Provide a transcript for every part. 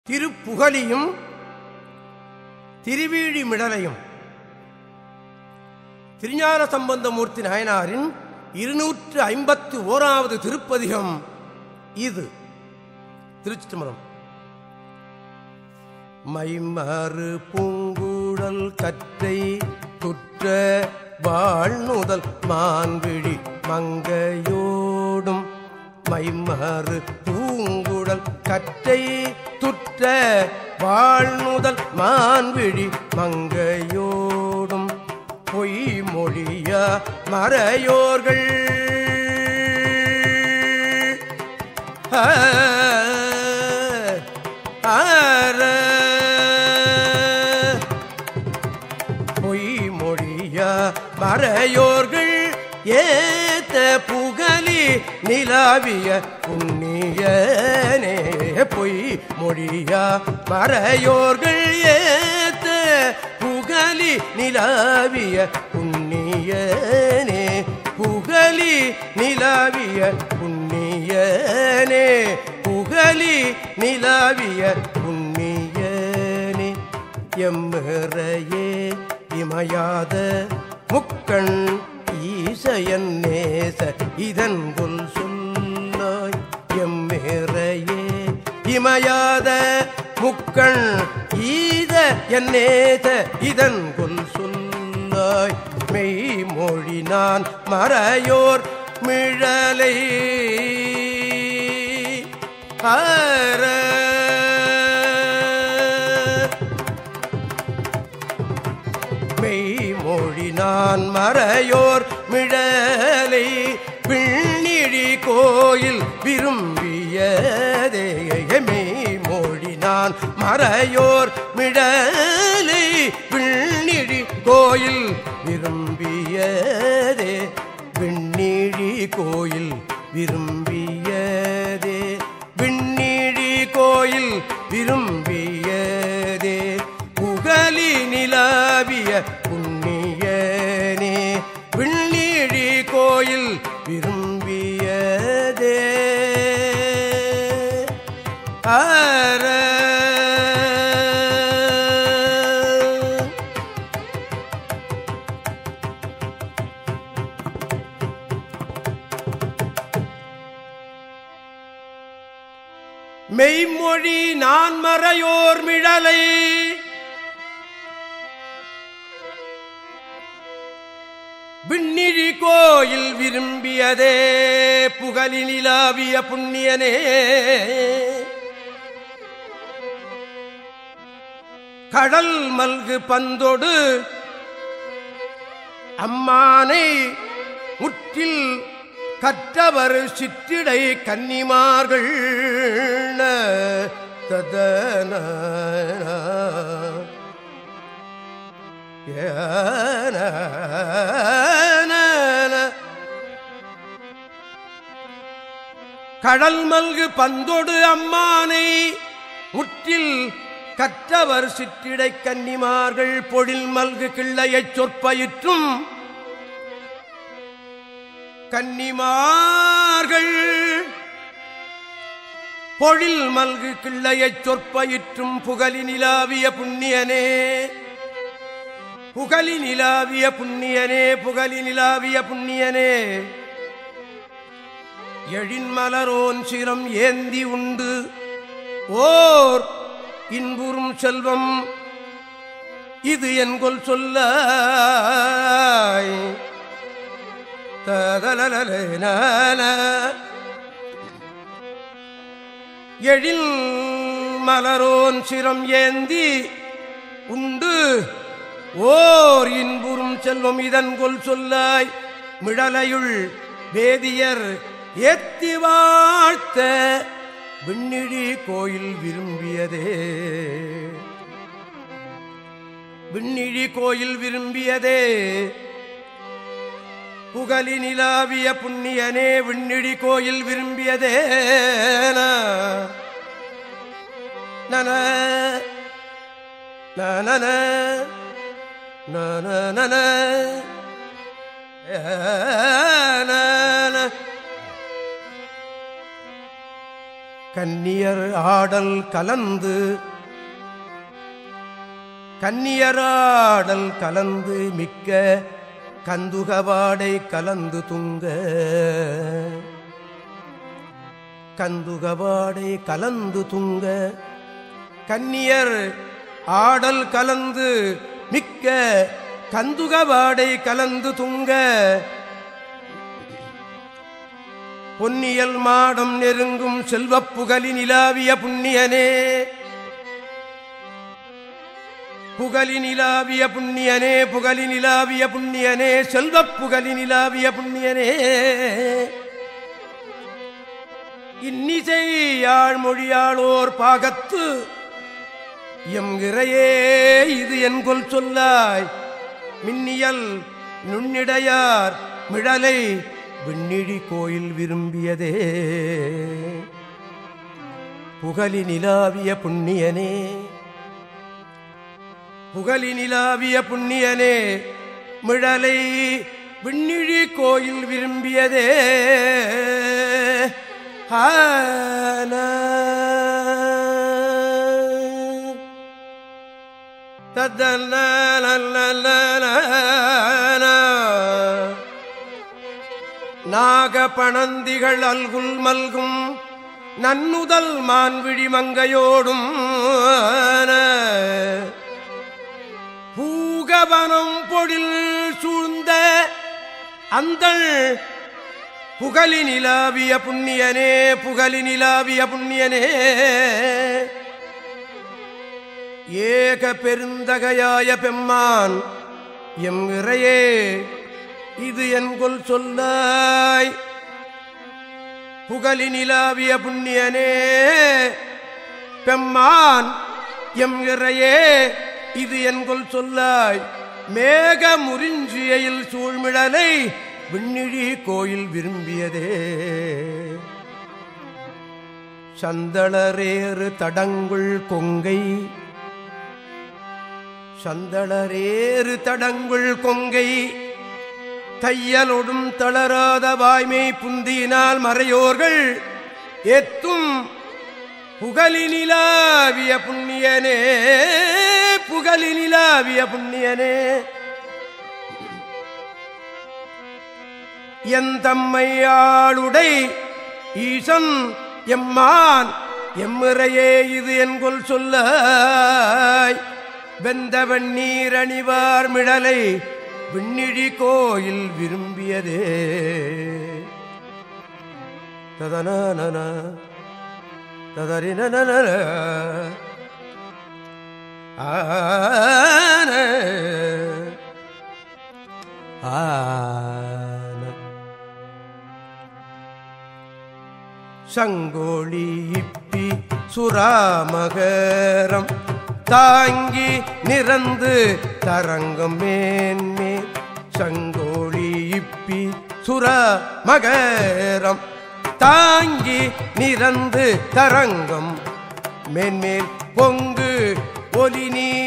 திருப்புகலியும் திருவீழிமிடலையும் திருஞான சம்பந்தமூர்த்தி நாயனாரின் இருநூற்று ஐம்பத்து ஓராவது திருப்பதிகம் இது திருச்சிற்றம்பலம் மைமாறு பூங்குழல் கற்றை துற்ற வாழ்நுதல் மான்விழி மங்கையோடும் மைமாறு பூங்குழல் கற்றை துற்ற வாழ்நுதல் மான்விழி மங்கையோடும் பொய்மொழிய மறையோர்கள் ஆ, ஆர. பொய்மொழிய மறையோர்கள் ஏத்த புகழி நிலாவிய புண்ணியனே பொய் மொழிய மறையோர்கள் ஏத்த புகழி நிலாவிய புண்ணியனே புகழி நிலாவிய புண்ணியனே புகழி நிலாவிய புண்ணியனே எம்மிறையே இமையாத முக்கண் ஈசயன் நேச இதன் கொல் சொல்லாய் எம்மிறையே இமையாத முக்கண் ஈத என் நேச இதன் கொல் சொல்லாய் மெய்மொழி நான் மறையோர் மிழலை ஆர மெய்மொழி நான் மறையோர் மிழலை பின்னிழி கோயில் விரும்பியதே மெய்மொழி நான் மறையோர் மிழலை பின்னிழி கோயில் விரும்பியதே விண்ணிழி கோயில் விரும்பியதே விண்ணிழி கோயில் விரும்பியதே புகழி நிலாவிய புண்ணியனே விண்ணிழி கோயில் விரும்பியதே ஆர மெய்மொழி நான் மறையோர் மிழலை விண்ணிழி கோயில் விரும்பியதே புகழி நிலாவிய புண்ணியனே கடல் மல்கு பந்தொடு அம்மானை முற்றில் கற்றவர் சிற்றிடை கன்னிமார்கள் ததன கடல் மல்கு பந்தொடு அம்மானை முற்றில் கற்றவர் சிற்றிடை கன்னிமார்கள் பொழில் மல்கு கிள்ளையைச் சொற்பயிற்றும் கன்னிமார்கள் பொழில் மல்கு கிள்ளையைச் சொற்பயிற்றும் புகழி நிலாவிய புண்ணியனே புகழி நிலாவிய புண்ணியனே புகழி நிலாவிய புண்ணியனே எழின்மலரோன் சிரம் ஏந்தி உண்டு ஓர் இன்புறும் செல்வம் இது என்கொல் சொல்ல எழில் மலரோன் சிரம் ஏந்தி உண்டு ஓர் இன்புறும் செல்வம் இதன் கொல் சொல்லாய் மிழலையுள் வேதியர் ஏத்தி வாழ்த்த விண்ணிழி கோயில் விரும்பியதே விண்ணிழி கோயில் விரும்பியதே புகழி நிலாவிய புண்ணியனே விண்ணிழி கோயில் விரும்பியதே நன நன நன கன்னியர் ஆடல் கலந்து கன்னியராடல் கலந்து மிக்க கந்துகவாடை கலந்து துங்க கந்துகவாடை கலந்து துங்க கன்னியர் ஆடல் கலந்து மிக்க கந்துகவாடை கலந்து துங்க பொன்னியல் மாடம் நெருங்கும் செல்வப் புகழி நிலாவிய புண்ணியனே புகழி நிலாவிய புண்ணியனே புகழி நிலாவிய புண்ணியனே செல்வப் புகழி நிலாவிய புண்ணியனே இன்னிசை யாழ்மொழியாளோர் பாகத்து எம் இறையே இது என்கொல் சொல்லாய் மின்னியல் நுண்ணிடையார் மிழலை விண்ணிழி கோயில் விரும்பியதே புகழி நிலாவிய புண்ணியனே புகழி நிலாவிய புண்ணியனே மிழலை விண்ணிழி கோயில் விரும்பியதே ஆன நாகபணந்திகள் அல்குல் மல்கும் நன்னுதல் மான்விழி மங்கையோடும் பூகவனம் பொழில் சூழ்ந்த அந்தள் புகழி நிலாவிய புண்ணியனே புகழி நிலாவிய புண்ணியனே ஏக பெருந்தகையாய பெம்மான் எம் இறையே இது என்கொல் சொல்லாய் புகழி நிலாவிய புண்ணியனே பெம்மான் எம் இறையே இது என்கொல் சொல்லாய் மேக முறிஞ்சியில் சூழ்மிழலை விண்ணிழி கோயில் விரும்பியதே சந்தளரேறு தடங்குள் கொங்கை சந்தளரேறு தடங்குள் கொங்கை தையலொடும் தளராத வாய்மை புந்தியினால் மறையோர்கள் ஏத்தும் புகழினிலாவிய புண்ணியனே புகழினிலாவிய புண்ணியனே என் தம்மையாளுடை ஈசன் எம்மான் எம்முறையே இது என்கொல் சொல்லாய் வெந்தவன் நீரணிவார் மிழலை விண்ணிழி கோயில் விரும்பியதே ததன ததறின ஆன ஆன சங்கோழி இப்பி சுராமகரம் தாங்கி நிறந்து தரங்கம் மேன்மே சங்கோழி இப்பி சுரா மகரம் தாங்கி நிறந்து தரங்கம் மேன்மேல் பொங்கு ஒலி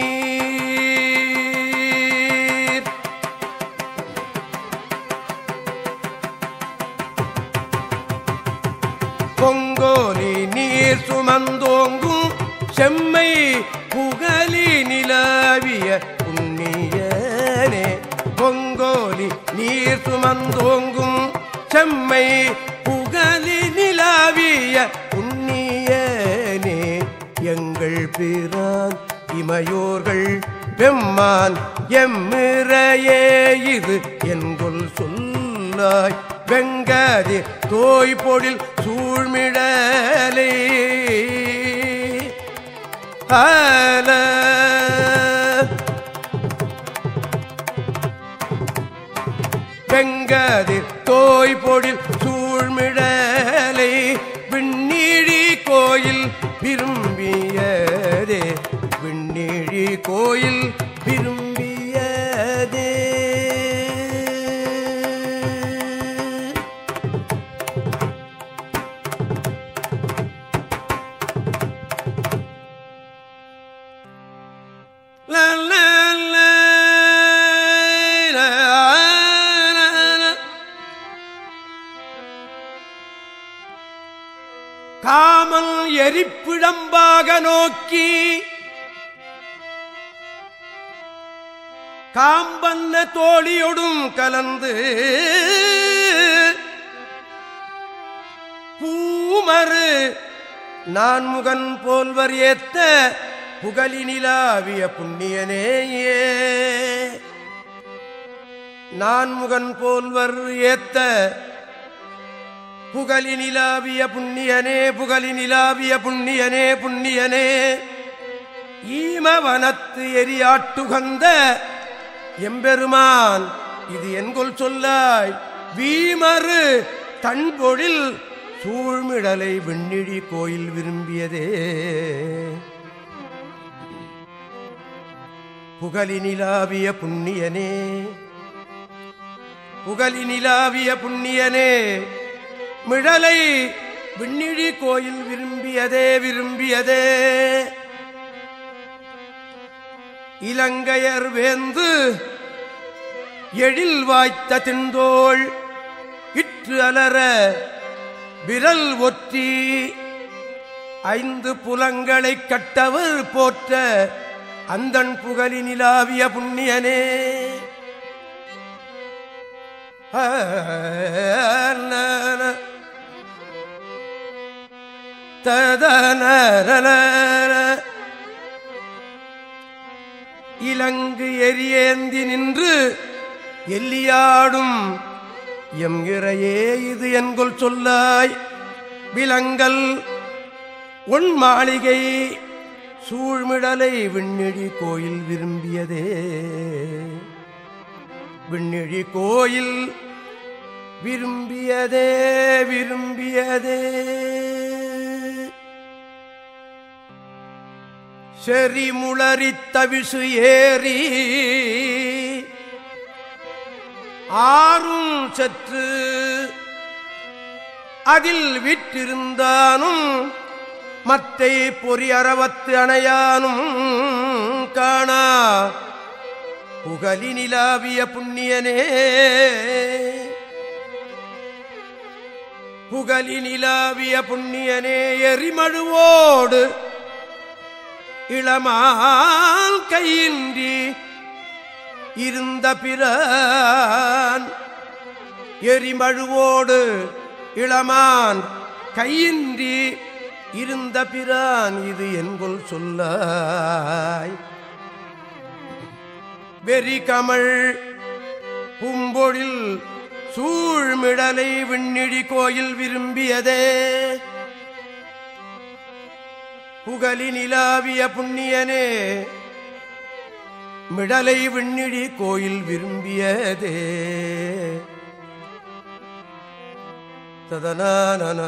நீர் பொங்கோலி நீர் சுமந்தோங்கும் செம்மை புகழி நிலவிய புண்ணியனே பொங்கோலி நீர் சுமந்தோங்கும் செம்மை புகழி நிலவிய புண்ணியனே எங்கள் பிரான் இமையோர்கள் பெம்மான் எம்மிறையே இது என்கொல் சொல்லாய் வெங்கதி தோய் பொழில் சூழ்மிடலே ஆல வெங்கதி தோய் பொழில் சூழ்மிடலை விண்ணிழி கோயில் விரும்பியதே விண்ணிழி கோயில் விரும்பியதே La la la la la la காமல் எரிப்பிழம்பாக நோக்கி காம்பன்ன தோழியொடும் கலந்து பூமறு நான்முகன் போல்வர் ஏத்த புகழினிலாவிய புண்ணியனேயே நான்முகன் போல்வர் ஏத்த புகழினிலாவிய புண்ணியனே புகழினிலாவிய புண்ணியனே புண்ணியனே ஈமவனத்து எரியாட்டுகந்த எம்பெருமான் இது என்கொல் சொல்லாய் வீமறு தன்பொழில் சூழ்மிடலை வெண்ணிழி கோயில் விரும்பியதே புகழினிலாவிய புண்ணியனே புகழினிலாவிய புண்ணியனே மிழலை விண்ணிழி கோயில் விரும்பியதே விரும்பியதே இலங்கையர் வேந்து எழில் வாய்த்த திந்தோள் இற்று அலர விரல் ஒற்றி ஐந்து புலங்களைக் கட்டவர் போற்ற அந்தன் புகழி நிலாவிய புண்ணியனே ததன இலங்கு எரியேந்தி நின்று எல்லியாடும் எம் இறையே இது என்கொல் சொல்லாய் விலங்கல் உன் மாளிகை சூழ்மிடலை விண்ணிழி கோயில் விரும்பியதே விண்ணிழி கோயில் விரும்பியதே விரும்பியதே செறி முளறித் தவிசு ஏறி ஆறும் சற்று அதில் விற்றிருந்தானும் மத்தை பொறி அறவத்து அணையானும் காணா புகழி நிலாவிய புண்ணியனே புகழி நிலாவிய புண்ணியனே எரிமழுவோடு இளமால் கையின்றி இருந்த பிறான் எரிமழுவோடு இளமான் கையின்றி இருந்த பிரான் இது என்கொல் சொல்லாய் வெறி கமழ் பூம்பொழில் சூழ்மிடலை விண்ணிடி கோயில் விரும்பியதே புகழி நிலாவிய புண்ணியனே மிடலை விண்ணிடி கோயில் விரும்பியதே ததனான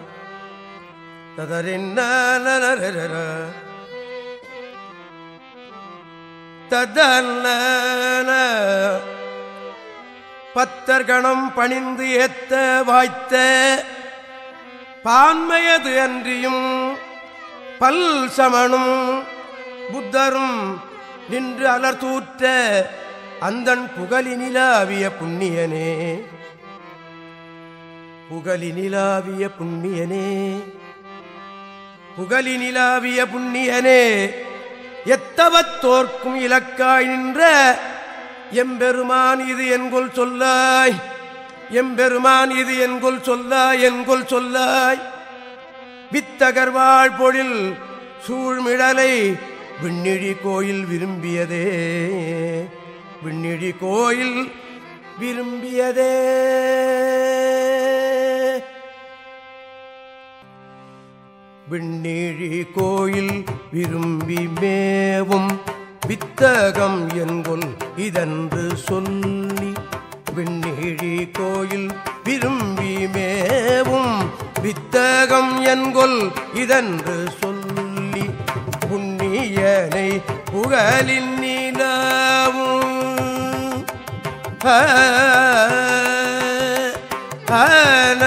ததறின்ன ததல்ல பத்தர்கணம் பணிந்து ஏத்த வாய்த்த பான்மையது அன்றியும் பல் சமணும் புத்தரும் நின்று அலர்தூற்ற அந்தன் புகழினிலாவிய புண்ணியனே புகழினிலாவிய புண்ணியனே புகழினிலாவிய புண்ணியனே எத்தவத்தோர்க்கும் இலக்காய் நின்ற எம்பெருமான் இது என்கொல் சொல்லாய் எம்பெருமான் இது என்கொல் சொல்லாய் என்கொல் சொல்லாய் வித்தகர்வாழ் பொழில் சூழ்மிடலை விண்ணிழி கோயில் விரும்பியதே விண்ணிழி கோயில் விரும்பியதே விண்ணிழி கோயில் விரும்பி மேவும் வித்தகம் என்கொல் இதன்று சொல்லி விண்ணிழி கோயில் விரும்பி மேவும் வித்தகம் என்கொல் இதன்று சொல்லி புண்ணியனை புகழின் நிலவும் ஆன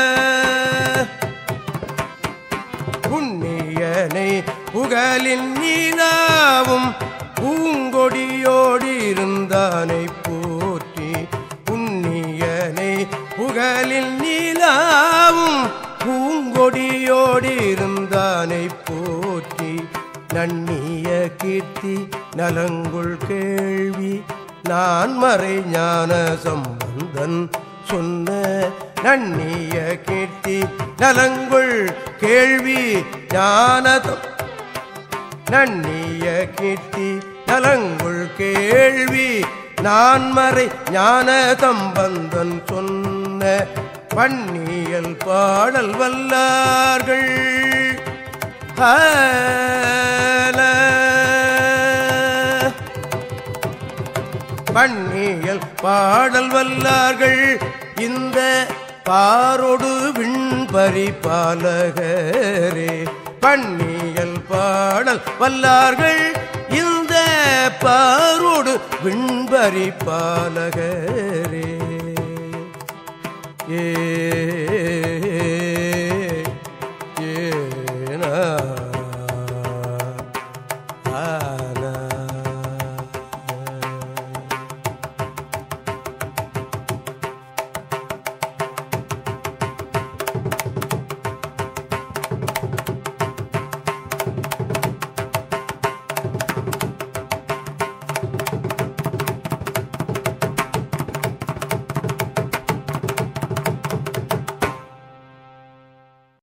புண்ணியனை புகழின் நீலாவும் பூங்கொடியோடி இருந்தானை போற்றி புண்ணியனை புகழில் நீலாவும் பூங்கொடி ஓடியோடி இருந்தானை போற்றி நன்னிய கீர்த்தி நலங்குள் கேள்வி நான் மறை ஞான சம்பந்தன் சொன்ன நன்னிய கீர்த்தி நலங்குள் கேள்வி ஞானதம் நன்னிய கீர்த்தி நலங்குள் கேள்வி நான்மறை ஞான தம்பந்தன் சொன்ன பன்னியல் பாடல் வல்லார்கள் ஹல. பன்னியல் பாடல் வல்லார்கள் இந்த பாரொடு விண்பரி பாலகரே பன்னியல் பாடல் வல்லார்கள் இந்த பாரோடு விண்பரி பாலகரே ஏ ஏனா ஆ